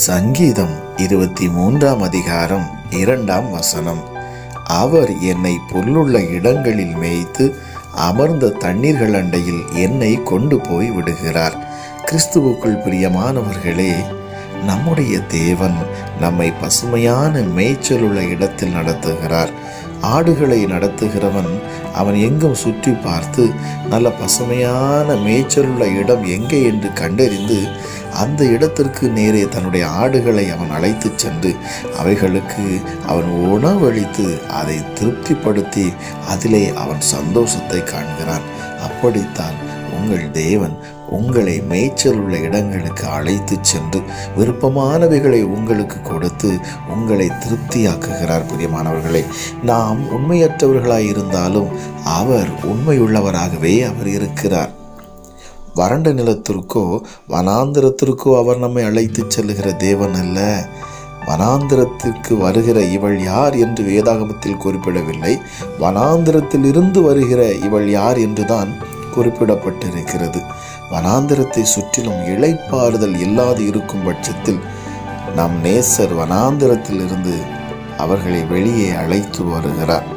சங்கீதம் இருபத்தி மூன்றாம் அதிகாரம் இரண்டாம் வசனம் அவர் என்னை புல்லுள்ள இடங்களில் மேய்த்து அமர்ந்த தண்ணீர்கள் அண்டையில் என்னை கொண்டு போய் விடுகிறார் கிறிஸ்துவுக்குள் பிரியமானவர்களே நம்முடைய தேவன் நம்மை பசுமையான மேய்ச்சலுள்ள இடத்தில் நடத்துகிறார் ஆடுகளை நடத்துகிறவன் அவன் எங்கும் சுற்றி பார்த்து நல்ல பசுமையான மேய்ச்சலுள்ள இடம் எங்கே என்று கண்டறிந்து அந்த இடத்திற்கு நேரே தன்னுடைய ஆடுகளை அவன் அழைத்துச் சென்று அவைகளுக்கு அவன் உணவளித்து அதை திருப்திப்படுத்தி அதிலே அவன் சந்தோஷத்தை காண்கிறான் அப்படித்தான் உங்கள் தேவன் உங்களை மேய்ச்சல் உள்ள இடங்களுக்கு அழைத்துச் சென்று விருப்பமானவைகளை உங்களுக்கு கொடுத்து உங்களை திருப்தியாக்குகிறார் பிரியமானவர்களே நாம் உண்மையற்றவர்களாய் இருந்தாலும் அவர் உண்மையுள்ளவராகவே அவர் இருக்கிறார் வறண்ட நிலத்திற்கோ வனாந்திரத்திற்கோ அவர் நம்மை அழைத்துச் செல்லுகிற தேவன் அல்ல வனாந்திரத்திற்கு வருகிற இவள் யார் என்று வேதாகமத்தில் குறிப்பிடவில்லை வனாந்திரத்தில் இருந்து வருகிற இவள் யார் என்றுதான் குறிப்பிடப்பட்டிருக்கிறது வனாந்திரத்தை சுற்றிலும் இளைப்பாறுதல் இல்லாது இருக்கும் பட்சத்தில் நம் நேசர் வனாந்திரத்தில் இருந்து அவர்களை வெளியே அழைத்து வருகிறார்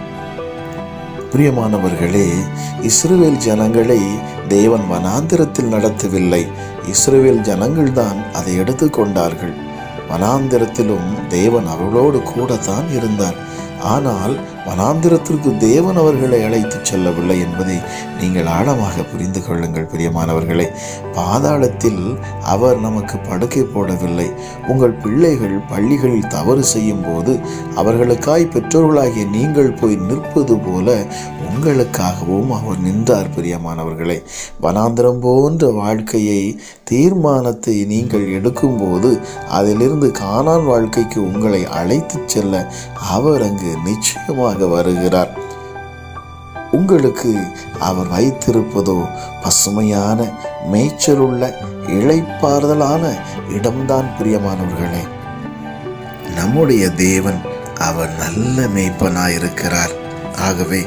பிரியமானவர்களே இஸ்ரவேல் ஜனங்களை தேவன் வனாந்திரத்தில் நடத்தவில்லை இஸ்ரவேல் ஜனங்கள்தான் அதை எடுத்துக்கொண்டார்கள் வனாந்திரத்திலும் தேவன் அவர்களோடு கூட தான் இருந்தார் ஆனால் வனாந்திரத்திற்கு தேவன் அவர்களை அழைத்து செல்லவில்லை என்பதை நீங்கள் ஆழமாக புரிந்து கொள்ளுங்கள் பிரியமானவர்களே பாதாளத்தில் அவர் நமக்கு படுக்கை போடவில்லை உங்கள் பிள்ளைகள் பள்ளிகளில் தவறு செய்யும் போது அவர்களுக்காய் பெற்றோர்களாகிய நீங்கள் போய் நிற்பது போல உங்களுக்காகவும் அவர் நின்றார் பிரியமானவர்களே வனாந்திரம் போன்ற வாழ்க்கையை தீர்மானத்தை நீங்கள் எடுக்கும்போது அதிலிருந்து காணான் வாழ்க்கைக்கு உங்களை அழைத்துச் செல்ல அவர் அங்கு நிச்சயமாக வருகிறார் உங்களுக்கு அவர் வைத்திருப்பதோ பசுமையான மேய்ச்சலுள்ள இழைப்பாறுதலான இடம்தான் பிரியமானவர்களே நம்முடைய தேவன் அவர் நல்ல மேய்ப்பனாயிருக்கிறார் ஆகவே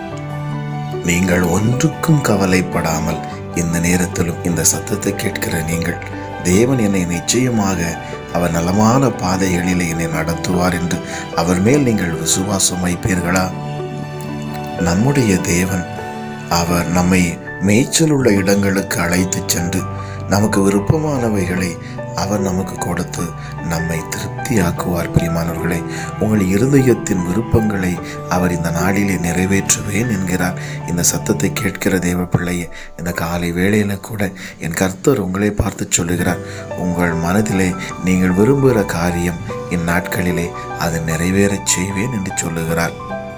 நீங்கள் ஒன்றுக்கும் கவலைப்படாமல் இந்த நேரத்திலும் இந்த சத்தத்தை கேட்கிற நீங்கள் தேவன் என்னை நிச்சயமாக அவர் நலமான பாதைகளில் என்னை நடத்துவார் என்று அவர் மேல் நீங்கள் விசுவாசம் வைப்பீர்களா நம்முடைய தேவன் அவர் நம்மை மேய்ச்சல் உள்ள இடங்களுக்கு அழைத்துச் சென்று நமக்கு விருப்பமானவைகளை அவர் நமக்கு கொடுத்து நம்மை திருப்தியாக்குவார் பிரியமானவர்களே உங்கள் இருதயத்தின் விருப்பங்களை அவர் இந்த நாளிலே நிறைவேற்றுவேன் என்கிறார் இந்த சத்தத்தை கேட்கிற தேவ பிள்ளையே இந்த காலை வேளையில கூட என் கர்த்தர் உங்களை பார்த்து சொல்லுகிறார் உங்கள் மனதிலே நீங்கள் விரும்புகிற காரியம் இந்நாட்களிலே அது நிறைவேறச் செய்வேன் என்று சொல்லுகிறார்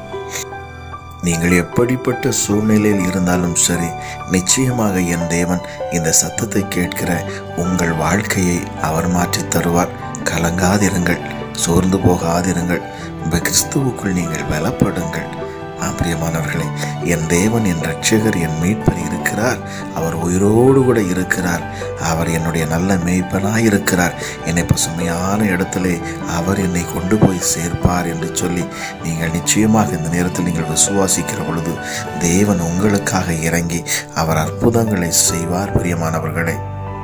நீங்கள் எப்படிப்பட்ட சூழ்நிலையில் இருந்தாலும் சரி நிச்சயமாக என் தேவன் இந்த சத்தத்தை கேட்கிற உங்கள் வாழ்க்கையை அவர் மாற்றித் தருவார் கலங்காதிருங்கள் சோர்ந்து போகாதிருங்கள் கிறிஸ்துவுக்குள் நீங்கள் பலப்படுங்கள் பிரியமானவர்களே என் தேவன் என் ரட்சகர் என் மீட்பர் இருக்கிறார் அவர் உயிரோடு கூட இருக்கிறார் அவர் என்னுடைய நல்ல மேய்ப்பனாய் இருக்கிறார் என்னை பசுமையான இடத்திலே அவர் என்னை கொண்டு போய் சேர்ப்பார் என்று சொல்லி நீங்கள் நிச்சயமாக இந்த நேரத்தில் நீங்கள் விசுவாசிக்கிற பொழுது தேவன் உங்களுக்காக இறங்கி அவர் அற்புதங்களை செய்வார் பிரியமானவர்களே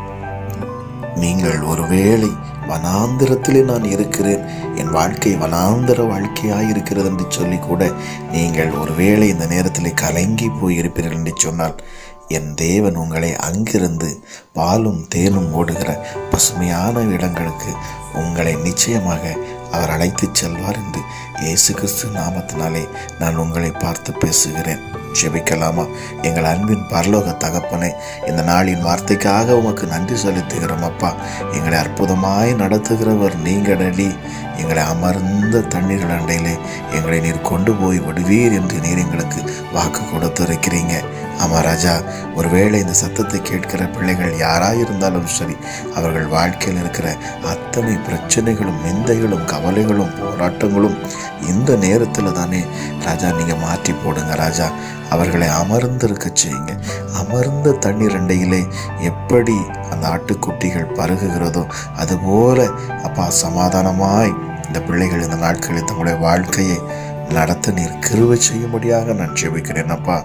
நீங்கள் ஒருவேளை வனாந்திரத்திலே நான் இருக்கிறேன் என் வாழ்க்கை வனாந்திர வாழ்க்கையாய் இருக்கிறது என்று சொல்லி கூட நீங்கள் ஒருவேளை இந்த நேரத்தில் கலங்கி போயிருப்பீர்கள் என்று சொன்னால் என் தேவன் உங்களை அங்கிருந்து பாலும் தேனும் ஓடுகிற பசுமையான இடங்களுக்கு உங்களை நிச்சயமாக அவர் அழைத்துச் செல்வார் என்று இயேசு கிறிஸ்து நாமத்தினாலே நான் உங்களை பார்த்து பேசுகிறேன் ஜெபிக்கலாமா எங்கள் அன்பின் பரலோக தகப்பனை இந்த நாளின் வார்த்தைக்காக உமக்கு நன்றி செலுத்துகிறோம் அப்பா எங்களை அற்புதமாய் நடத்துகிறவர் நீங்களடி எங்களை அமர்ந்த தண்ணீர்கள் அண்டையிலே எங்களை நீர் கொண்டு போய் விடுவீர் என்று நீர் எங்களுக்கு வாக்கு கொடுத்திருக்கிறீங்க ஆமாம் ராஜா ஒருவேளை இந்த சத்தத்தை கேட்கிற பிள்ளைகள் யாராயிருந்தாலும் சரி அவர்கள் வாழ்க்கையில் இருக்கிற அத்தனை பிரச்சனைகளும் நிந்தைகளும் கவலைகளும் போராட்டங்களும் இந்த நேரத்தில் தானே ராஜா நீங்கள் மாற்றி போடுங்க ராஜா அவர்களை அமர்ந்திருக்க செய்யுங்க அமர்ந்த தண்ணீர் அண்டையிலே எப்படி அந்த ஆட்டுக்குட்டிகள் பருகுகிறதோ அதுபோல அப்பா சமாதானமாய் இந்த பிள்ளைகள் இந்த நாட்களில் தங்களுடைய வாழ்க்கையை நடத்த நீர் கிருவை செய்யும்படியாக நான் ஜெபிக்கிறேன் அப்பா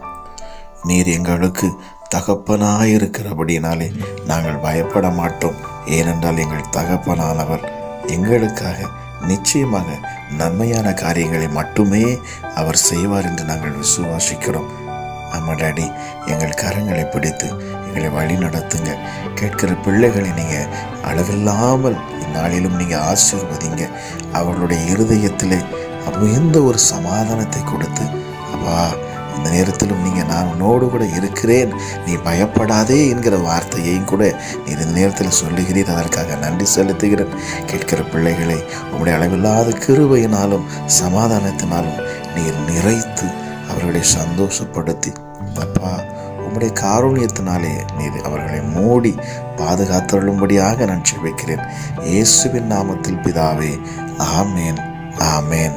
நீர் எங்களுக்கு தகப்பனாயிருக்கிறபடினாலே நாங்கள் பயப்பட மாட்டோம் ஏனென்றால் எங்கள் தகப்பனானவர் எங்களுக்காக நிச்சயமாக நன்மையான காரியங்களை மட்டுமே அவர் செய்வார் என்று நாங்கள் விசுவாசிக்கிறோம் ஆமா டாடி எங்கள் கரங்களை பிடித்து எங்களை வழி நடத்துங்க கேட்கிற பிள்ளைகளை நீங்கள் அளவில்லாமல் இந்நாளிலும் நீங்கள் ஆசீர்வதிங்க அவர்களுடைய இருதயத்திலே மிகுந்த ஒரு சமாதானத்தை கொடுத்து அப்பா இந்த நேரத்திலும் நீங்கள் நான் உன்னோடு கூட இருக்கிறேன் நீ பயப்படாதே என்கிற வார்த்தையையும் கூட நீர் இந்த நேரத்தில் சொல்லுகிறீர் அதற்காக நன்றி செலுத்துகிறேன் கேட்கிற பிள்ளைகளை உங்களுடைய அளவில்லாத கிருபையினாலும் சமாதானத்தினாலும் நீர் நிறைத்து அவர்களை சந்தோஷப்படுத்தி அப்பா உம்முடைய காரூணியத்தினாலே நீர் அவர்களை மூடி பாதுகாத்தருளும்படியாக நான் செபிக்கிறேன் இயேசுவின் நாமத்தில் பிதாவே ஆமேன் ஆமேன்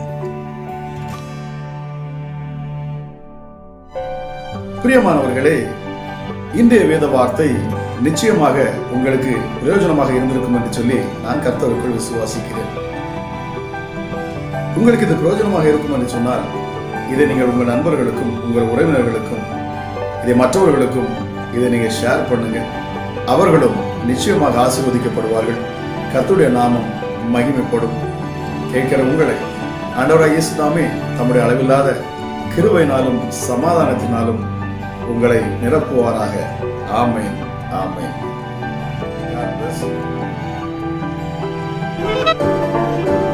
பிரியமானவர்களே இன்றைய வேத வார்த்தை நிச்சயமாக உங்களுக்கு பிரயோஜனமாக இருந்திருக்கும் என்று சொல்லி நான் கர்த்தருக்குள் விசுவாசிக்கிறேன் உங்களுக்கு இது பிரயோஜனமாக இருக்கும் என்று சொன்னால் இதை நீங்கள் உங்கள் நண்பர்களுக்கும் உங்கள் உறவினர்களுக்கும் இதை மற்றவர்களுக்கும் இதை நீங்கள் ஷேர் பண்ணுங்க அவர்களும் நிச்சயமாக ஆசீர்வதிக்கப்படுவார்கள் கர்த்தருடைய நாமம் மகிமைப்படும் கேட்கிற உங்களை ஆண்டவராக இயேசு தாமே தம்முடைய அளவில்லாத கிருபையினாலும் சமாதானத்தினாலும் உங்களை நிரப்புவாராக ஆமென் ஆமென் God bless you.